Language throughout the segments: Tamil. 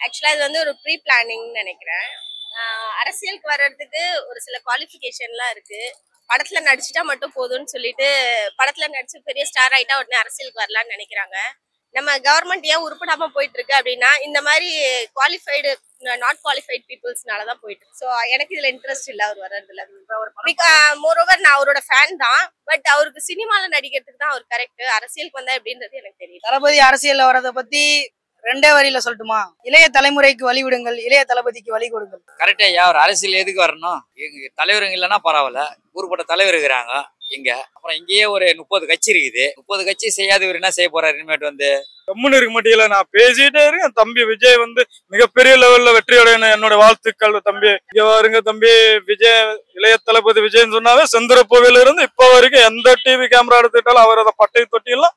ஆக்சுவலா இது வந்து ஒரு ப்ரீ பிளானிங்னு நினைக்கிறேன் ஆஹ் அரசியலுக்கு வர்றதுக்கு ஒரு சில குவாலிஃபிகேஷன்லாம் இருக்கு படத்துல நடிச்சுட்டா மட்டும் போதும்னு சொல்லிட்டு படத்துல நடிச்சு பெரிய ஸ்டார் ஆயிட்டா உடனே அரசியலுக்கு வரலாம்னு நினைக்கிறாங்க நம்ம கவர்மெண்ட் ஏன் உருப்படாம போயிட்டு இருக்கு அப்படின்னா இந்த மாதிரி குவாலிஃபைடு நாட் குவாலிஃபைட் பீப்புள்ஸ்னால தான் போயிட்டு ஸோ எனக்கு இதுல இன்ட்ரெஸ்ட் இல்லை அவர் வர்றதுல மோரோவர் நான் அவரோட ஃபேன் தான் பட் அவருக்கு சினிமால நடிக்கிறதுக்கு தான் அவர் கரெக்ட் அரசியலுக்கு வந்தா எப்படின்றது எனக்கு தெரியும் தளபதி அரசியல்ல வர்றத பத்தி ரெண்டே வரியில சொல்லட்டுமா இளைய தலைமுறைக்கு வழி விடுங்கள் இளைய தளபதிக்கு வழி கொடுங்கள் கரெக்டா ஐயா ஒரு அரசியல் எதுக்கு வரணும் எங்க தலைவருங்க இல்லைன்னா பரவாயில்ல ஊருப்பட்ட தலைவர் இருக்கிறாங்க இங்க அப்புறம் இங்கேயே ஒரு முப்பது கட்சி இருக்குது முப்பது கட்சி செய்யாதவர் என்ன செய்ய போறாரு இனிமேட்டு வந்து கம்முன்னு இருக்க மாட்டேங்கல நான் பேசிட்டே இருக்கேன் தம்பி விஜய் வந்து மிகப்பெரிய லெவல்ல வெற்றி அடையணும் என்னோட வாழ்த்துக்கள் தம்பி இங்க பாருங்க தம்பி விஜய் இளைய தளபதி விஜய்னு சொன்னாவே செந்தரப்போவில இருந்து இப்ப வரைக்கும் எந்த டிவி கேமரா எடுத்துட்டாலும் அவர் அதை பட்டை தொட்டியெல்லாம்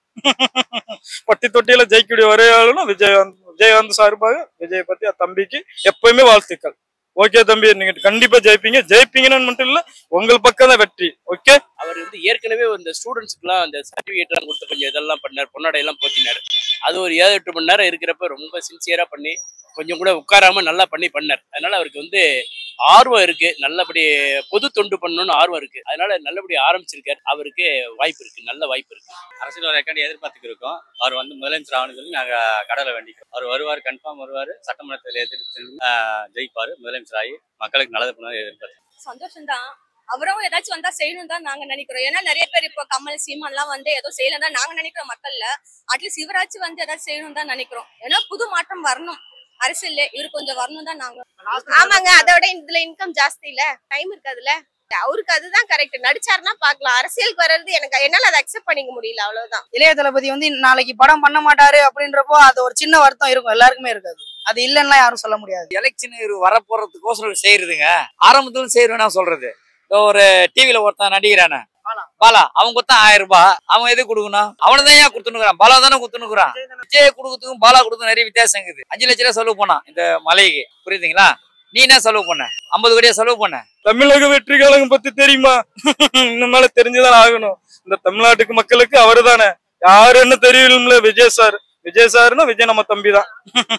பட்டி தொட்டியில ஜெயிக்கக்கூடிய ஒரே ஆளுனா விஜய் வந்து விஜய் வந்து சார்பாக விஜய் பத்தி அந்த தம்பிக்கு எப்பயுமே வாழ்த்துக்கள் ஓகே தம்பி நீங்க கண்டிப்பா ஜெயிப்பீங்க ஜெயிப்பீங்கன்னு மட்டும் இல்ல உங்கள் பக்கம் தான் வெற்றி ஓகே அவர் வந்து ஏற்கனவே இந்த ஸ்டூடெண்ட்ஸ்க்குலாம் அந்த சர்டிஃபிகேட்லாம் கொடுத்து கொஞ்சம் இதெல்லாம் பண்ணார் பொன்னாடையெல்லாம் போத்தினார் அது ஒரு ஏழு எட்டு மணி நேரம் இருக்கிறப்ப ரொம்ப சின்சியராக பண்ணி கொஞ்சம் கூட உட்காராம நல்லா பண்ணி பண்ணார் அதனால அவருக்கு வந்து ஆர்வம் இருக்கு நல்லபடி பொது தொண்டு பண்ணணும்னு ஆர்வம் இருக்கு அதனால நல்லபடி ஆரம்பிச்சிருக்காரு அவருக்கு வாய்ப்பு இருக்கு நல்ல வாய்ப்பு இருக்கு அரசியல் ரெக்கார்டு எதிர்பார்த்துக்கு இருக்கோம் அவர் வந்து முதலமைச்சர் ஆகணும்னு சொல்லி நாங்க கடவுளை வேண்டிக்கிறோம் அவர் வருவார் கன்ஃபார்ம் வருவார் சட்டமன்றத்தில் எதிர்த்து ஜெயிப்பார் முதலமைச்சர் ஆகி மக்களுக்கு நல்லது பண்ணாரு எதிர்பார்த்து சந்தோஷம் தான் அவரும் ஏதாச்சும் வந்தா செய்யணும் தான் நாங்க நினைக்கிறோம் ஏன்னா நிறைய பேர் இப்போ கமல் சீமான் எல்லாம் வந்து ஏதோ செய்யலாம் தான் நாங்க நினைக்கிறோம் மக்கள்ல அட்லீஸ்ட் இவராச்சும் வந்து ஏதாச்சும் செய்யணும் தான் நினைக்கிறோம் ஏன்னா புது மாற்றம் வரணும் அரசியல்ல இவரு கொஞ்சம் வரணும் தான் நாங்க ஆமாங்க அதோட இதுல இன்கம் ஜாஸ்தி இல்ல டைம் இருக்காதுல்ல அவருக்கு அதுதான் கரெக்ட் நடிச்சாருன்னா பாக்கலாம் அரசியலுக்கு வர்றது எனக்கு என்னால அதை அக்செப்ட் பண்ணிக்க முடியல அவ்வளவுதான் இளைய தளபதி வந்து நாளைக்கு படம் பண்ண மாட்டாரு அப்படின்றப்போ அது ஒரு சின்ன வருத்தம் இருக்கும் எல்லாருக்குமே இருக்காது அது இல்லைன்னா யாரும் சொல்ல முடியாது எலெக்ஷன் வரப்போறதுக்கோசரம் செய்யறதுங்க ஆரம்பத்துல செய்யறேன் நான் சொல்றது இப்போ ஒரு டிவில ஒருத்தன் நடிக்கிறானே பாலா அவன் கொடுத்தா ஆயிரம் ரூபாய் அவன் எது கொடுக்கணும் அவனை தான் ஏன் கொடுத்துனுக்குறான் பாலா தானே கொடுத்துனுக்குறான் விஜய் கொடுக்கறதுக்கும் பாலா கொடுத்து நிறைய வித்தியாசம் இருக்குது அஞ்சு லட்ச ரூபா செலவு பண்ணான் இந்த மலைக்கு புரியுதுங்களா நீ என்ன செலவு பண்ண ஐம்பது கோடியா செலவு பண்ண தமிழக வெற்றி கழகம் பத்தி தெரியுமா இன்னும் மேல தெரிஞ்சுதான் ஆகணும் இந்த தமிழ்நாட்டுக்கு மக்களுக்கு அவரு தானே யாருன்னு தெரியல விஜய் சார் விஜய் சார்னா விஜய் நம்ம தம்பி தான்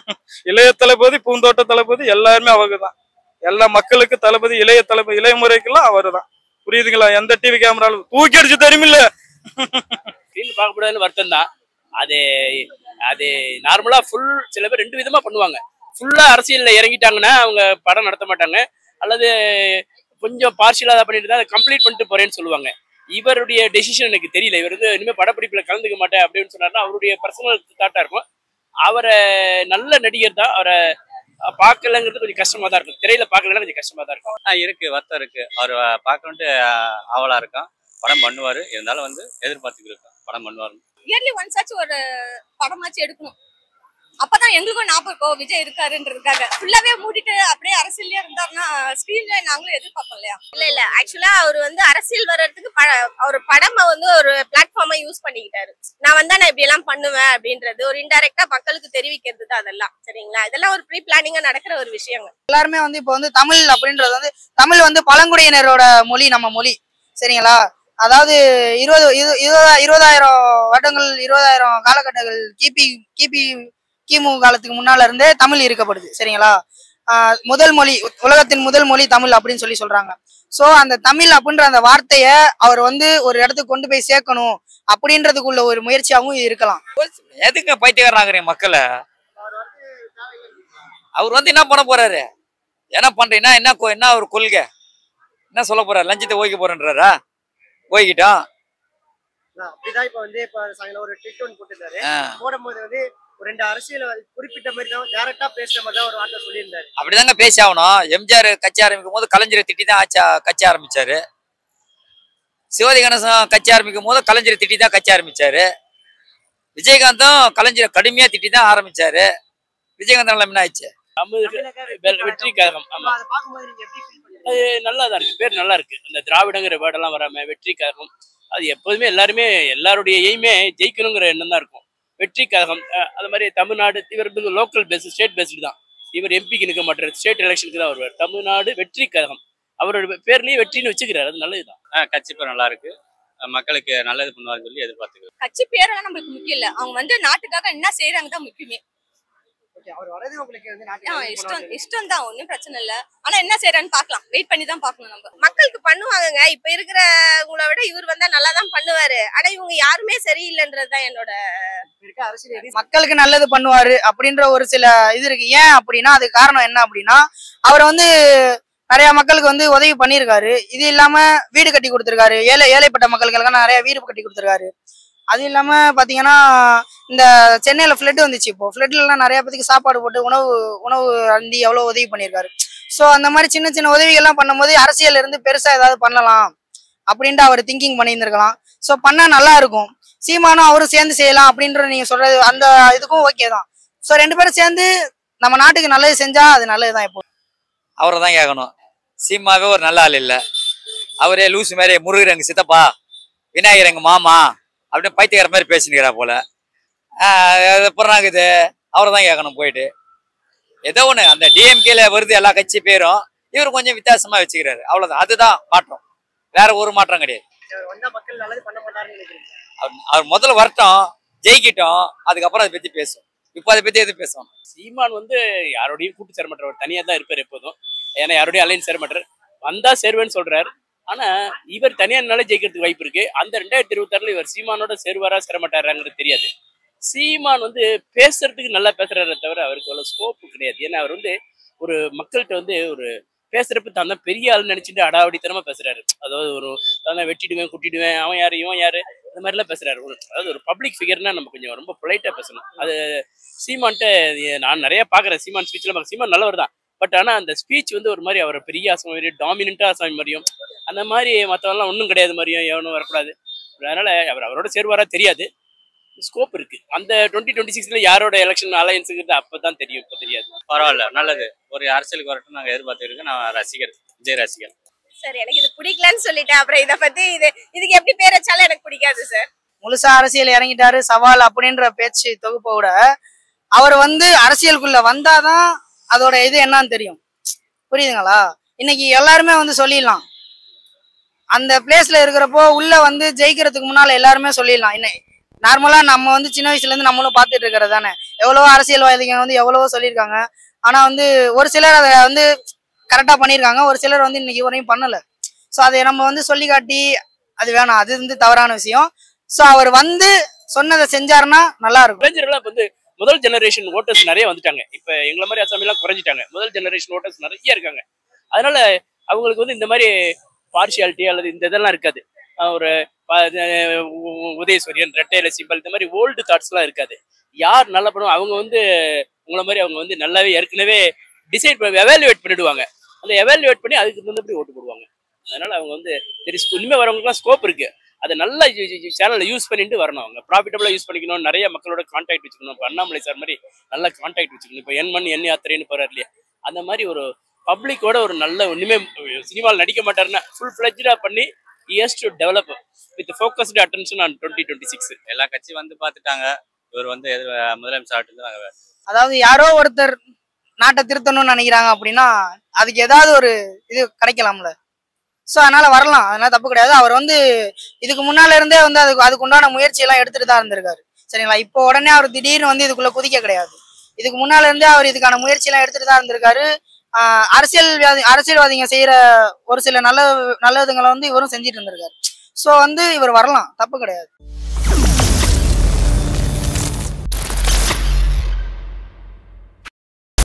இளைய தளபதி பூந்தோட்ட தளபதி எல்லாருமே அவங்க தான் எல்லா மக்களுக்கு தளபதி இளைய தளபதி இளைய முறைக்கெல்லாம் அவரு தான் புரியுதுங்களா எந்த டிவி கேமராலும் தூக்கி அடிச்சு தெரியுமில்ல ஸ்க்ரீன் பார்க்கக்கூடாதுன்னு வருத்தம் தான் அது அது நார்மலா ஃபுல் சில பேர் ரெண்டு விதமா பண்ணுவாங்க ஃபுல்லா அரசியல்ல இறங்கிட்டாங்கன்னா அவங்க படம் நடத்த மாட்டாங்க அல்லது கொஞ்சம் பார்ஷியலா தான் பண்ணிட்டு தான் கம்ப்ளீட் பண்ணிட்டு போறேன்னு சொல்லுவாங்க இவருடைய டெசிஷன் எனக்கு தெரியல இவர் வந்து இனிமே படப்பிடிப்புல கலந்துக்க மாட்டேன் அப்படின்னு சொன்னாருன்னா அவருடைய பர்சனல் தாட்டா இருக்கும் அவரை நல்ல நடிகர் தான் அவரை பார்க்கலங்கிறது கொஞ்சம் கஷ்டமா தான் இருக்கும் திரையில பார்க்கலன்னா கொஞ்சம் கஷ்டமா தான் இருக்கும் ஆ இருக்கு வருத்தம் இருக்கு அவர் பார்க்கணுன்ட்டு ஆவலா இருக்கான் படம் பண்ணுவாரு இருந்தாலும் வந்து எதிர்பார்த்துக்கு இருக்கோம் படம் பண்ணுவாரு இயர்லி ஒன்ஸ் ஆச்சும் ஒரு படமாச்சும் எடுக்கணும் அப்பதான் எங்களுக்கும் ஞாபகம் இருக்கும் விஜய் இருக்காருன்றதுக்காக ஃபுல்லாவே மூடிட்டு அப்படியே அரசியல்லே இருந்தாருன்னா ஸ்கிரீன்ல நாங்களும் எதிர்பார்ப்போம் இல்லையா இல்ல இல்ல ஆக்சுவலா அவர் வந்து அரசியல் வர்றதுக்கு அவர் படமா வந்து ஒரு பிளாட்ஃபார்மா யூஸ் பண்ணிக்கிட்டாரு நான் வந்தா நான் இப்படி எல்லாம் பண்ணுவேன் அப்படின்றது ஒரு இன்டைரக்டா மக்களுக்கு தெரிவிக்கிறது தான் அதெல்லாம் சரிங்களா இதெல்லாம் ஒரு ப்ரீ பிளானிங்கா நடக்கிற ஒரு விஷயங்க எல்லாருமே வந்து இப்போ வந்து தமிழ் அப்படின்றது வந்து தமிழ் வந்து பழங்குடியினரோட மொழி நம்ம மொழி சரிங்களா அதாவது இருபது இரு- இருபதா இருபதாயிரம் வருடங்கள் இருபதாயிரம் காலகட்டங்கள் கிபி கிபி கிமு காலத்துக்கு முன்னால இருந்தே தமிழ் இருக்கப்படுது சரிங்களா ஆஹ் முதல் மொழி உலகத்தின் முதல் மொழி தமிழ் அப்படின்னு சொல்லி சொல்றாங்க சோ அந்த தமிழ் அப்படின்ற அந்த வார்த்தைய அவர் வந்து ஒரு இடத்துக்கு கொண்டு போய் சேர்க்கணும் அப்படின்றதுக்குள்ள ஒரு முயற்சியாகவும் இருக்கலாம் எதுங்க பைத்தியக்காரனாகிறீங்க மக்களை அவர் வந்து என்ன பண்ண போறாரு என்ன பண்றீங்கன்னா என்ன கொ- என்ன ஒரு கொள்கை என்ன சொல்ல போறாரு லஞ்சத்தை ஓய்க்க போறேன்றாரா ஓய்கிட்டோம் அப்படிதான் இப்ப வந்து இப்ப சாயங்காலம் ஒரு ட்விட் ஒன்று போட்டிருந்தாரு ஆ. போடும்போது வந்து ஒரு ரெண்டு அரசியல் குறிப்பிட்ட மாதிரி தான் டேரக்டா பேசுற மாதிரி தான் ஒரு வார்த்தை சொல்லியிருந்தாரு அப்படிதாங்க பேசி ஆகணும் எம்ஜிஆர் கட்சி ஆரம்பிக்கும் போது கலைஞரை திட்டி தான் ஆச்சா கட்சி ஆரம்பிச்சாரு சிவாஜி கணேசன் கட்சி ஆரம்பிக்கும் போது கலைஞரை திட்டி தான் கட்சி ஆரம்பிச்சாரு விஜயகாந்தும் கலைஞரை கடுமையா திட்டி தான் ஆரம்பிச்சாரு விஜயகாந்த் நிலைமை என்ன ஆச்சு தமிழ் வெ- வெற்றி கழகம் ஆமா அதை பார்க்கும்போது நீங்க எப்படி ஃபீல் பண்ணீங்க அது நல்லா தான் இருக்கு பேர் நல்லா இருக்கு அந்த திராவிடங்கிற வேர்டெல்லாம் வராம வெற்றி கழகம் அது எப்போதுமே எல்லாருமே எல்லாருடைய எய்மே ஜெயிக்கணுங்கிற எண்ணம் தான் இருக்கும் வெற்றி கழகம் அஹ் அது மாதிரி தமிழ்நாடு இவர் வந்து லோக்கல் பேஸ் ஸ்டேட் பேஸ்டு தான் இவர் எம்பிக்கு நிற்க மாட்டார் ஸ்டேட் எலெக்ஷனுக்கு தான் வருவார் தமிழ்நாடு வெற்றி கழகம் அவரோட பேர்லயே வெற்றின்னு வச்சுக்கிறாரு அது நல்லதுதான் ஆ கட்சி பேர் நல்லா இருக்கு அஹ் மக்களுக்கு நல்லது பண்ணுவாருன்னு சொல்லி எதிர்பார்த்துக்கிறோம் கட்சி பேரெல்லாம் நம்மளுக்கு முக்கியம் இல்ல அவங்க வந்து நாட்டுக்காக என்ன செய்யறாங்க தான் முக்கியமே ஓகே அவர் வரது உங்களுக்கு வந்து ஆ, நாட்டு இஷ்டம் இஷ்டம் தான் ஒன்றும் பிரச்சனை இல்ல ஆனா என்ன செய்யறான்னு பார்க்கலாம் வெயிட் பண்ணி தான் பார்க்கணும் நம்ம மக்களுக்கு பண்ணுவாங்கங்க இப்ப இருக்கிறவங்கள விட இவர் வந்தா நல்லா தான் பண்ணுவாரு ஆனா இவங்க யாருமே சரியில்லைன்றதுதான் என்னோட இருக்க அரசியல் மக்களுக்கு நல்லது பண்ணுவாரு அப்படின்ற ஒரு சில இது இருக்கு ஏன் அப்படின்னா அதுக்கு காரணம் என்ன அப்படின்னா அவர் வந்து நிறைய மக்களுக்கு வந்து உதவி பண்ணியிருக்காரு இது இல்லாம வீடு கட்டி கொடுத்துருக்காரு ஏழை ஏழைப்பட்ட மக்களுக்கெல்லாம் நிறைய வீடு கட்டி கொடுத்துருக்காரு அது இல்லாம பாத்தீங்கன்னா இந்த சென்னையில ஃப்ளட் வந்துச்சு இப்போ ஃப்ளட்லாம் நிறைய பேத்துக்கு சாப்பாடு போட்டு உணவு உணவு அந்தி எவ்வளவு உதவி பண்ணியிருக்காரு ஸோ அந்த மாதிரி சின்ன சின்ன உதவிகள்லாம் பண்ணும்போது அரசியல்ல இருந்து பெருசா ஏதாவது பண்ணலாம் அப்படின்ட்டு அவர் திங்கிங் பண்ணியிருந்திருக்கலாம் ஸோ பண்ணா நல்லா இருக்கும் சீமானும் அவரும் சேர்ந்து செய்யலாம் அப்படின்ற நீங்க சொல்றது அந்த இதுக்கும் ஓகே தான் ஸோ ரெண்டு பேரும் சேர்ந்து நம்ம நாட்டுக்கு நல்லது செஞ்சா அது நல்லதுதான் இப்போ அவரை தான் கேட்கணும் சீமாவே ஒரு நல்ல ஆள் இல்லை அவரே லூசு மாதிரி முருகர் எங்க சித்தப்பா விநாயகர் எங்க மாமா அப்படின்னு பைத்தியக்கார மாதிரி பேசினுக்கிறா போல அப்புறம் இது அவரை தான் கேட்கணும் போயிட்டு ஏதோ ஒன்று அந்த டிஎம்கேல வருது எல்லா கட்சி பேரும் இவர் கொஞ்சம் வித்தியாசமா வச்சுக்கிறாரு அவ்வளவுதான் அதுதான் மாற்றம் வேற ஒரு மாற்றம் கிடையாது வந்தா மக்கள் நல்லது பண்ண மாட்டாருன்னு நினைக்கிறீங்க அவர் அவர் முதல்ல வரட்டும் ஜெயிக்கிட்டோம் அதுக்கப்புறம் அதை பத்தி பேசும் இப்போ அதை பத்தி எதுவும் பேசுவோம் சீமான் வந்து யாரோடையும் கூட்டு சேர மாட்டார் அவர் தனியா தான் இருப்பார் எப்போதும் ஏன்னா யாரோடையும் அலைன் சேர மாட்டார் வந்தா சேருவேன்னு சொல்றாரு ஆனா இவர் தனியானால ஜெயிக்கிறதுக்கு வாய்ப்பு இருக்கு அந்த ரெண்டாயிரத்தி இருபத்தாறுல இவர் சீமானோட சேருவாரா சேர மாட்டாராங்கிறது தெரியாது சீமான் வந்து பேசுறதுக்கு நல்லா பேசுறாரே தவிர அவருக்கு அவ்வளவு ஸ்கோப் கிடையாது ஏன்னா அவர் வந்து ஒரு மக்கள்கிட்ட வந்து ஒரு பேசுறப்ப தான் தான் பெரிய ஆள் நினைச்சிட்டு அடாவடித்தனமா பேசுறாரு அதாவது ஒரு தான் தான் வெட்டிடுவேன் குட்டிடுவேன் அவன் யாரு இவன் யாரு இந்த மாதிரி எல்லாம் பேசுறாரு ஒரு அதாவது ஒரு பப்ளிக் ஃபிகர்னா நம்ம கொஞ்சம் ரொம்ப பொலைட்டா பேசணும் அது சீமான்ட்ட இது நான் நிறைய பாக்குறேன் சீமான் ஸ்பீச்ல பார்க்க சீமான் நல்லவர் தான் பட் ஆனா அந்த ஸ்பீச் வந்து ஒரு மாதிரி அவரை பெரிய ஆசாமி மாதிரி டாமினண்டா ஆசாமி மாதிரியும் அந்த மாதிரி மற்றவெல்லாம் ஒன்றும் கிடையாது மாதிரியும் எவனும் வரக்கூடாது அதனால அவர் அவரோட சேருவாரா தெரியாது ஸ்கோப் இருக்கு அந்த டுவெண்ட்டி டுவெண்ட்டி சிக்ஸ்ல யாரோட எலெக்ஷன் அலையன்ஸுங்கிறது அப்பதான் தெரியும் இப்போ தெரியாது பரவாயில்ல நல்லது ஒரு அரசியலுக்கு வரட்டும் நாங்கள் எதிர்பார்த்துருக்கோம் நான் ரசிகர் விஜய் ரசிகர் சார் எனக்கு இது பிடிக்கலன்னு சொல்லிட்டேன் அப்புறம் இத பத்தி இது இதுக்கு எப்படி பேர் வச்சாலும் எனக்கு பிடிக்காது சார் முழுசா அரசியல் இறங்கிட்டாரு சவால் அப்படின்ற பேச்சு தொகுப்பை விட அவர் வந்து அரசியலுக்குள்ள வந்தாதான் அதோட இது என்னன்னு தெரியும் புரியுதுங்களா இன்னைக்கு எல்லாருமே வந்து சொல்லிடலாம் அந்த பிளேஸ்ல இருக்கிறப்போ உள்ள வந்து ஜெயிக்கிறதுக்கு முன்னால எல்லாருமே சொல்லிடலாம் இன்னை நார்மலா நம்ம வந்து சின்ன வயசுல இருந்து நம்மளும் பார்த்துட்டு இருக்கிறது தானே எவ்வளவோ அரசியல்வாதிங்க வந்து எவ்வளவோ சொல்லியிருக்காங்க ஆனா வந்து ஒரு சிலர் அதை வந்து கரெக்டா பண்ணியிருக்காங்க ஒரு சிலர் வந்து இன்னைக்கு வரையும் பண்ணல ஸோ அதை நம்ம வந்து சொல்லி காட்டி அது வேணாம் அது வந்து தவறான விஷயம் ஸோ அவர் வந்து சொன்னதை செஞ்சாருன்னா நல்லா இருக்கும் இளைஞர்கள்லாம் இப்ப வந்து முதல் ஜெனரேஷன் ஓட்டர்ஸ் நிறைய வந்துட்டாங்க இப்ப எங்களை மாதிரி அசாமிலாம் குறைஞ்சிட்டாங்க முதல் ஜெனரேஷன் ஓட்டர்ஸ் நிறைய இருக்காங்க அதனால அவங்களுக்கு வந்து இந்த மாதிரி பார்ஷியாலிட்டி அல்லது இந்த இதெல்லாம் இருக்காது அஹ் ஒரு ப- இது, உ- உதயசூரியன் ரெட்டையில சிம்பல் இந்த மாதிரி ஓல்டு தாட்ஸ்லாம் இருக்காது யார் நல்லா பண்ணுவோம் அவங்க வந்து உங்களை மாதிரி அவங்க வந்து நல்லாவே ஏற்கனவே டிசைட் பண்ணி எவாலுவேட் பண்ணிடுவாங்க அந்த எவாலுவேட் பண்ணி அதுக்கு தகுந்தபடி ஓட்டு போடுவாங்க அதனால அவங்க வந்து தெரி இனிமேல் வரவங்களுக்குலாம் ஸ்கோப் இருக்கு அதை நல்லா சேனலை யூஸ் பண்ணிட்டு வரணும் அவங்க ப்ராஃபிட்டபிளாக யூஸ் பண்ணிக்கணும் நிறைய மக்களோட கான்டாக்ட் வச்சுக்கணும் இப்போ அண்ணாமலை சார் மாதிரி நல்ல கான்டாக்ட் வச்சுக்கணும் இப்போ என் மண் என் யாத்திரைன்னு போறாரு இல்லையா அந்த மாதிரி ஒரு பப்ளிக்கோட ஒரு நல்ல இனிமே சினிமாவில் நடிக்க மாட்டாருன்னா ஃபுல் ஃபிளஜ்டாக பண்ணி years to develop with focused attention on twenty twenty six எல்லா கட்சி வந்து பார்த்துட்டாங்க இவர் வந்து எதிர் முதலமைச்சர் ஆட்டு நாங்கள் அதாவது யாரோ ஒருத்தர் நாட்டை திருத்தணும்னு நினைக்கிறாங்க அப்படின்னா அதுக்கு ஏதாவது ஒரு இது கிடைக்கலாம்ல ஸோ அதனால வரலாம் அதனால தப்பு கிடையாது அவர் வந்து இதுக்கு முன்னால இருந்தே வந்து அதுக்கு அதுக்கு உண்டான முயற்சி எல்லாம் எடுத்துட்டு தான் இருந்திருக்காரு சரிங்களா இப்போ உடனே அவர் திடீர்னு வந்து இதுக்குள்ள குதிக்க கிடையாது இதுக்கு முன்னால இருந்தே அவர் இதுக்கான முயற்சி எல்லாம் எடுத்துட்டு தான் இருந்திருக்காரு ஆஹ் அரசியல்வாதி அரசியல்வாதிங்க செய்யற ஒரு சில நல்ல நல்லதுங்களை வந்து இவரும் செஞ்சுட்டு இருந்திருக்காரு ஸோ வந்து இவர் வரலாம் தப்பு கிடையாது